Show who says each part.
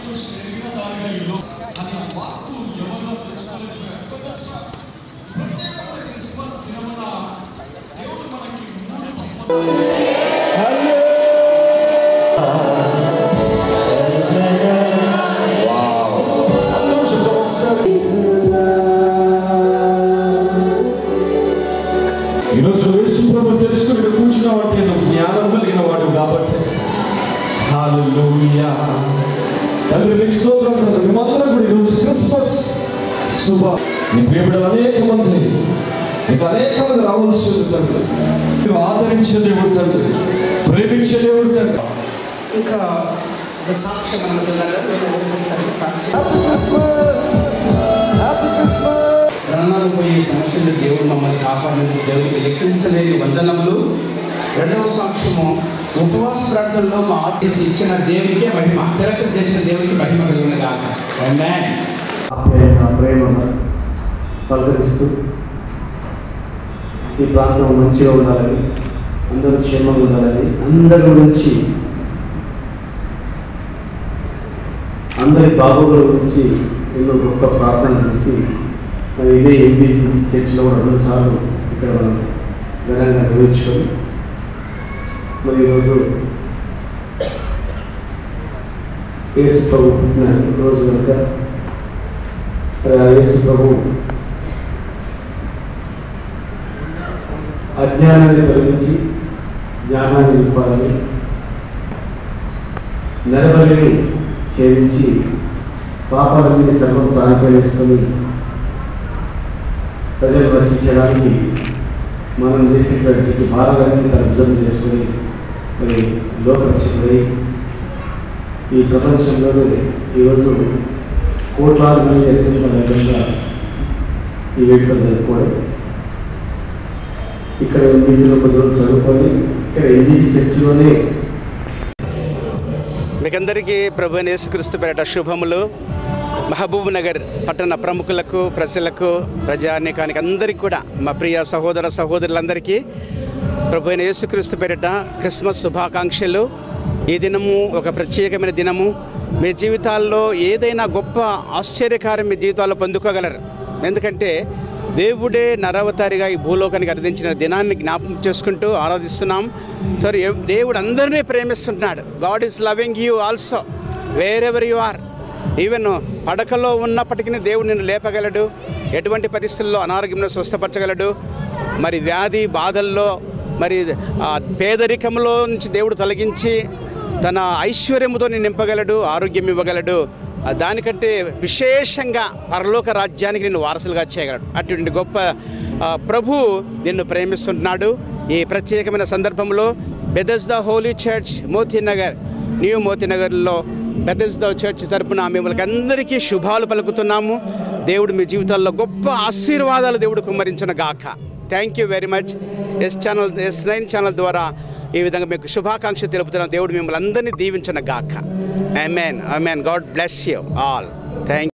Speaker 1: వాక్కు శరీరధారిగా ఇల్లు అని ఆ వాక్కు ఎవరిలో తెచ్చుకోలేదు ప్రత్యేకమైన క్రిస్మస్ దినమున దేవుడు మనకి మూడు బహుమతులు అందరం చెప్దాం ఒకసారి ఈరోజు యేసు ప్రభు తెలుసుకుని ఇక్కడ కూర్చున్నావంటే నువ్వు జ్ఞానం కలిగిన వాడు కాబట్టి హల్లెలూయా తండ్రి నీకు స్తోత్రం తండ్రి మేమందరం కూడా ఈరోజు క్రిస్మస్ శుభ నీ ప్రియబిడ్డలు అనేక మంది నీకు అనేక మంది రావాల్సి ఉంది తండ్రి నువ్వు ఆదరించే దేవుడు తండ్రి ప్రేమించే దేవుడు తండ్రి
Speaker 2: ఇంకా ఒక సాక్ష్యం అనుకున్నారు సాక్ష్యం ప్రాణాలు పోయే సమస్యలు దేవుడు మమ్మల్ని కాపాడినందుకు దేవుడికి లెక్కించలేని వందనములు రెండవ సాక్ష్యము ఉపవాస ప్రార్థనలో మా ఆఫీస్ ఇచ్చిన దేవునికే మహిమ సెలక్షన్ చేసిన దేవునికి మహిమ కలిగిన కాక Amen.
Speaker 3: ఆప్యాయత ప్రేమగా పలకరిస్తూ ఈ ప్రాంతం మంచిగా ఉండాలని అందరూ క్షేమంగా ఉండాలని అందరి గురించి అందరి బాగోగుల గురించి ఎన్నో గొప్ప ప్రార్థన చేసి మరి ఇదే ఎంబీసీ చర్చిలో కూడా రెండుసార్లు ఇక్కడ మనం ఘనంగా నిర్వహించుకొని మరి ఈరోజు యేసు ప్రభు పుట్టిన రోజు కనుక మరి ఆ యేసు ప్రభు అజ్ఞానాన్ని తొలగించి జ్ఞానాన్ని నింపాలని నరబలిని ఛేదించి పాపాలన్నీ సర్వం తానిపై వేసుకొని ప్రజలు రక్షించడానికి మనం చేసేటువంటి భారాలన్నీ తన భుజం చేసుకొని మరి లోకరక్షకుడై ఈ ప్రపంచంలోనే ఈరోజు కోట్లాది మంది ఎత్తున్న విధంగా ఈ వేడుకలు జరుపుకోవడం ఇక్కడ ఎంబీసీలో కొద్ది రోజులు చదువుకొని ఇక్కడ ఎంబీసీ చర్చిలోనే
Speaker 2: మీకందరికీ ప్రభు అయిన యేసుక్రీస్తు పేరట శుభములు మహబూబ్ నగర్ పట్టణ ప్రముఖులకు ప్రజలకు ప్రజానీకానికి అందరికీ కూడా మా ప్రియ సహోదర సహోదరులందరికీ ప్రభు అయిన యేసుక్రీస్తు పేరిట క్రిస్మస్ శుభాకాంక్షలు ఈ దినము ఒక ప్రత్యేకమైన దినము మీ జీవితాల్లో ఏదైనా గొప్ప ఆశ్చర్యకారం మీ జీవితాల్లో పొందుకోగలరు ఎందుకంటే దేవుడే నరవతారిగా ఈ భూలోకానికి అందించిన దినాన్ని జ్ఞాపకం చేసుకుంటూ ఆరాధిస్తున్నాం సరే దేవుడు అందరినీ ప్రేమిస్తున్నాడు God is loving you also wherever you are even పడకలో ఉన్నప్పటికీ దేవుడు నిన్ను లేపగలడు ఎటువంటి పరిస్థితుల్లో అనారోగ్యంలో స్వస్థపరచగలడు మరి వ్యాధి బాధల్లో మరి ఆ పేదరికంలో నుంచి దేవుడు తొలగించి తన ఐశ్వర్యముతో నేను నింపగలడు ఆరోగ్యం ఇవ్వగలడు ఆ దానికంటే విశేషంగా పరలోక రాజ్యానికి నిన్ను వారసులుగా చేయగలడు అటువంటి గొప్ప ఆ, ప్రభు నిన్ను ప్రేమిస్తుంటున్నాడు ఈ ప్రత్యేకమైన సందర్భంలో Bethesda holy church Motinagar new మోతీనగర్లో బెదస్దా చర్చ్ తరపున మిమ్మల్ని అందరికీ శుభాలు పలుకుతున్నాము దేవుడు మీ జీవితాల్లో గొప్ప ఆశీర్వాదాలు దేవుడు కుమ్మరించిన గాక thank you very much S channel S nine channel ద్వారా ఈ విధంగా మీకు శుభాకాంక్ష తెలుపుతున్న దేవుడు మిమ్మల్ని అందరినీ దీవించిన గాక amen amen God bless you all thank